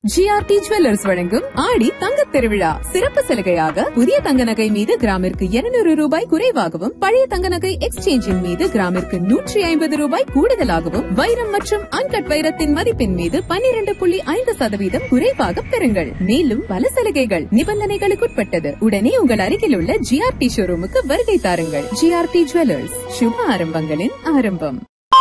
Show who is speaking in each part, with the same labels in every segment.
Speaker 1: GRT jewellers வழங்கும் ஆடி தங்கத் திருவிழா சிறப்பு சலுகையாக புதிய தங்க நகை மீது கிராமிற்கு 200 ரூபாய் குறைவாகவும் பழைய தங்க நகை எக்ஸ்சேஞ்சின் மீது கிராமிற்கு நூற்றி ஐம்பது ரூபாய் கூடுதலாகவும் வைரம் மற்றும் அன்கட் வைரத்தின் மதிப்பின் மீது 12.5% புள்ளி ஐந்து சதவீதம் குறைவாக பெறுங்கள் மேலும் பல சலுகைகள் நிபந்தனைகளுக்குட்பட்டது உடனே உங்கள் அருகில் உள்ள ஜிஆர்டி ஷோரூமுக்கு வருகை தாருங்கள் ஜிஆர்டி ஜுவல்லர்ஸ் சுப ஆரம்பங்களின் ஆரம்பம்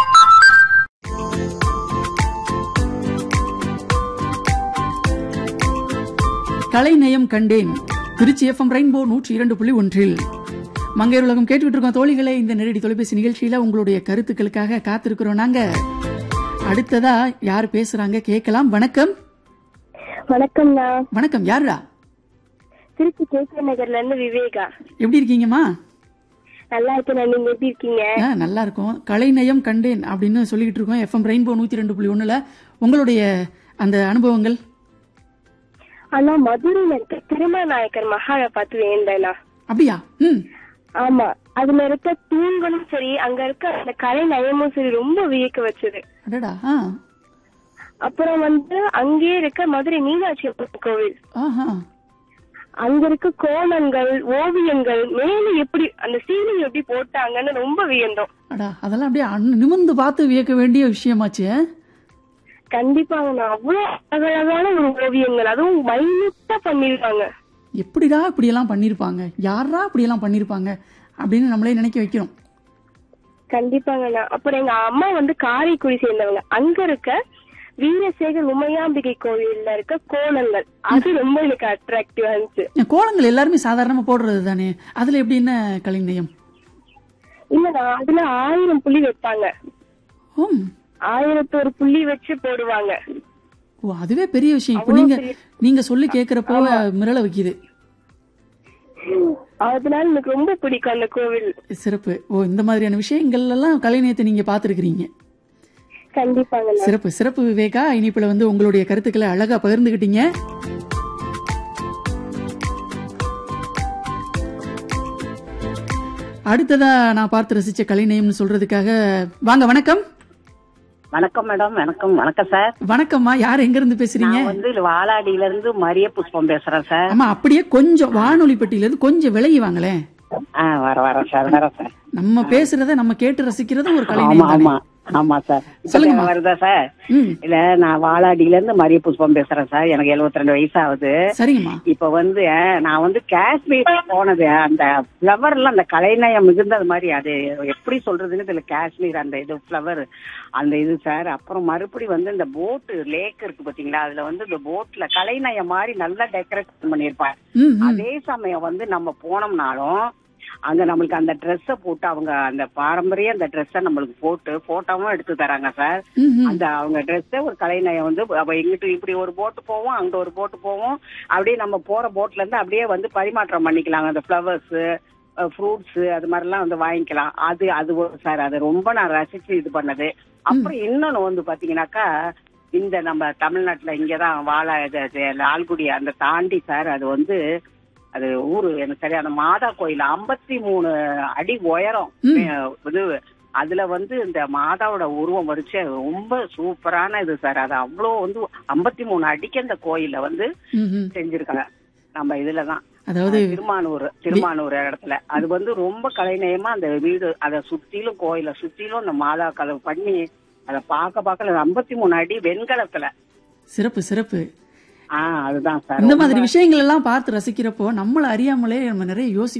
Speaker 2: கலைநயம் கண்டேன் திருச்சி எஃப்எம் ரெயின்போ நூற்றி இரண்டு புள்ளி ஒன்றில் மங்கையர் உலகம் கேட்டுக்கிட்டு இருக்கோம் தோழிகளே இந்த நேரடி தொலைபேசி நிகழ்ச்சியில உங்களுடைய கருத்துக்களுக்காக காத்திருக்கிறோம் நாங்க அடுத்ததா யார் பேசுறாங்க கேட்கலாம் வணக்கம்
Speaker 3: வணக்கம்ண்ணா
Speaker 2: வணக்கம் யாருடா
Speaker 3: திருச்சி கேகே நகர்ல இருந்து விவேகா
Speaker 2: எப்படி இருக்கீங்கம்மா
Speaker 3: நல்லா இருக்கேன் நீங்க எப்படி இருக்கீங்க
Speaker 2: ஆ, நல்லா இருக்கும் கலைநயம் கண்டேன் அப்படின்னு சொல்லிக்கிட்டு இருக்கோம் எஃப்எம் ரெயின்போ நூத்தி ரெண்டு புள்ளி ஒண்ணுல உங்களுடைய அந்த அனுபவங்கள்
Speaker 3: ஆனா மதுரையில இருக்க திருமநாயக்கர் மகாலை பார்த்து வேண்டேனா
Speaker 2: அப்படியா ம்
Speaker 3: ஆமா அதுல இருக்க தூண்களும் சரி அங்க இருக்க அந்த கலை நயமும் சரி ரொம்ப வியக்க வச்சது
Speaker 2: அடடா ஆ
Speaker 3: அப்புறம் வந்து அங்கேயே இருக்க மதுரை மீனாட்சி அம்மன் கோவில்
Speaker 2: ஆஹா
Speaker 3: அங்க இருக்க கோலங்கள் ஓவியங்கள் மேல எப்படி அந்த சீலிங் எப்படி போட்டாங்கன்னு ரொம்ப வியந்தோம்
Speaker 2: அடா அதெல்லாம் அப்படியே அண்ணு- நிமிர்ந்து பார்த்து வியக்க வேண்டிய விஷயமாச்சு
Speaker 3: கண்டிப்பாங்க நான் அவ்வளவு அழகழகான ஒரு ஓவியங்கள் அதுவும் மைனூட்டா பண்ணிருக்காங்க
Speaker 2: எப்படிடா இப்படியெல்லாம் பண்ணியிருப்பாங்க யாரா இப்படியெல்லாம் பண்ணியிருப்பாங்க அப்படின்னு நம்மளே நினைக்க வைக்கிறோம்
Speaker 3: கண்டிப்பாங்கண்ணா அப்புறம் எங்க அம்மா வந்து காரைக்குடி சேர்ந்தவங்க அங்க இருக்க வீரசேகர் உமையாம்பிகை கோவில்ல இருக்க கோலங்கள் அது ரொம்ப எனக்கு அட்ராக்டிவா இருந்துச்சு
Speaker 2: ஏன் கோலங்கள் எல்லாருமே சாதாரணமா போடுறது தானே அதுல எப்படி என்ன கலைநயம்
Speaker 3: இல்லண்ணா அதுல ஆயிரம் புள்ளி வைப்பாங்க
Speaker 2: ஓம்
Speaker 3: ஆயிரத்தொரு புள்ளி வச்சு போடுவாங்க
Speaker 2: ஓ அதுவே பெரிய விஷயம் இப்போ
Speaker 3: அவ்வளவு
Speaker 2: நீங்க
Speaker 3: பெரிய-
Speaker 2: நீங்க சொல்லி கேக்குறப்போ மிரள வைக்குது
Speaker 3: அதனால எனக்கு ரொம்ப பிடிக்கும் அந்த கோவில்
Speaker 2: சிறப்பு ஓ இந்த மாதிரியான விஷயங்கள் எல்லாம் கலைநயத்தை நீங்க பார்த்திருக்கிறீங்க
Speaker 3: கண்டிப்பாங்கண்ணா
Speaker 2: சிறப்பு சிறப்பு விவேகா இனிப்புல வந்து உங்களுடைய கருத்துக்களை அழகா பகிர்ந்துகிட்டீங்க அடுத்ததா நான் பார்த்து ரசிச்ச கலைநயம்னு சொல்றதுக்காக வாங்க வணக்கம்
Speaker 4: வணக்கம் மேடம் வணக்கம் வணக்கம் சார்
Speaker 2: வணக்கம்மா யார் எங்க இருந்து பேசுறீங்க
Speaker 4: நான் வந்து வாலாடியில இருந்து மரிய புஷ்பம் பேசுறேன் சார்
Speaker 2: ஆமா அப்படியே கொஞ்சம் வானொலி பெட்டியில இருந்து கொஞ்சம் விலகி வாங்களேன்
Speaker 4: ஆ வர வரேன் சார் வரேன் சார்
Speaker 2: நம்ம பேசுறத நம்ம கேட்டு ரசிக்கிறது ஒரு
Speaker 4: ஆமா
Speaker 2: கலைநயம் தானே
Speaker 4: ஆமா ஆமா சார் இப்ப
Speaker 2: சொல்லுங்கம்மா.
Speaker 4: வருதா சார்
Speaker 2: ம்
Speaker 4: இல்ல நான் வாலாடியில இருந்து மரிய புஷ்பம் பேசுறேன் சார் எனக்கு 72 ரெண்டு வயசு ஆகுது
Speaker 2: சரிங்கம்மா
Speaker 4: இப்ப வந்து அஹ், நான் வந்து காஷ்மீர் போனது அந்த ஃபிளவர்ல அந்த கலைநயம் மிகுந்தது மாதிரி அது எப்படி சொல்றதுன்னு தெரியல காஷ்மீர் அந்த இது ஃபிளவர் அந்த இது சார் அப்புறம் மறுபடி வந்து இந்த போட்டு லேக் இருக்கு பாத்தீங்களா அதுல வந்து இந்த போட்ல கலைநயம் மாதிரி நல்லா டெக்கரேஷன் பண்ணிருப்பாங்க
Speaker 2: ம் ம்.
Speaker 4: அதே சமயம் வந்து நம்ம போனோம்னாலும் அங்க நம்மளுக்கு அந்த ட்ரெஸ்ஸ போட்டு அவங்க அந்த பாரம்பரிய அந்த ட்ரெஸ்ஸ நம்மளுக்கு போட்டு போட்டோவும் எடுத்து தராங்க சார்
Speaker 2: ம், ம்.
Speaker 4: அந்த அவங்க ட்ரெஸ்ஸ ஒரு கலைநயம் வந்து அவ எங்கிட்ட இப்படி ஒரு போட்டு போவோம் அங்க ஒரு போட்டு போவோம் அப்படியே நம்ம போற போட்ல இருந்து அப்படியே வந்து பரிமாற்றம் பண்ணிக்கலாம் அந்த ஃபிளவர்ஸ் ஃப்ரூட்ஸ் அது மாதிரிலாம் வந்து வாங்கிக்கலாம் அது அது ஒரு சார் அது ரொம்ப நான் ரசிச்சு இது பண்ணது அப்புறம் இன்னொன்னு வந்து பாத்தீங்கன்னாக்கா இந்த நம்ம தமிழ்நாட்டுல இங்கதான் வாழ இது இது லால்குடி அந்த தாண்டி சார் அது வந்து அது ஊரு எனக்கு சரியா அந்த மாதா கோயில் ஐம்பத்தி மூணு அடி உயரம்
Speaker 2: ம்.
Speaker 4: அஹ் இது அதுல வந்து இந்த மாதாவோட உருவம் வரிச்சு ரொம்ப சூப்பரான இது சார் அது அவ்வளோ வந்து ஐம்பத்தி மூணு அடிக்கு அந்த கோயில வந்து
Speaker 2: ம், ம்.
Speaker 4: செஞ்சிருக்காங்க நம்ம இதுலதான்
Speaker 2: அதாவது
Speaker 4: திருமானூர் திருமானூர் இடத்துல அது வந்து ரொம்ப கலைநயமா அந்த வீடு அதை சுத்திலும் கோயில சுத்திலும் அந்த மாதா கதை பண்ணி அதை பார்க்க பார்க்க ஐம்பத்தி மூணு அடி வெண்கலத்துல
Speaker 2: சிறப்பு சிறப்பு
Speaker 4: ஆஹ் அதுதான் சார்
Speaker 2: இந்த
Speaker 4: ரொம்ப
Speaker 2: மாதிரி விஷயங்கள் எல்லாம் பார்த்து ரசிக்கிறப்போ நம்மள அறியாமலே நம்ம நிறைய யோசி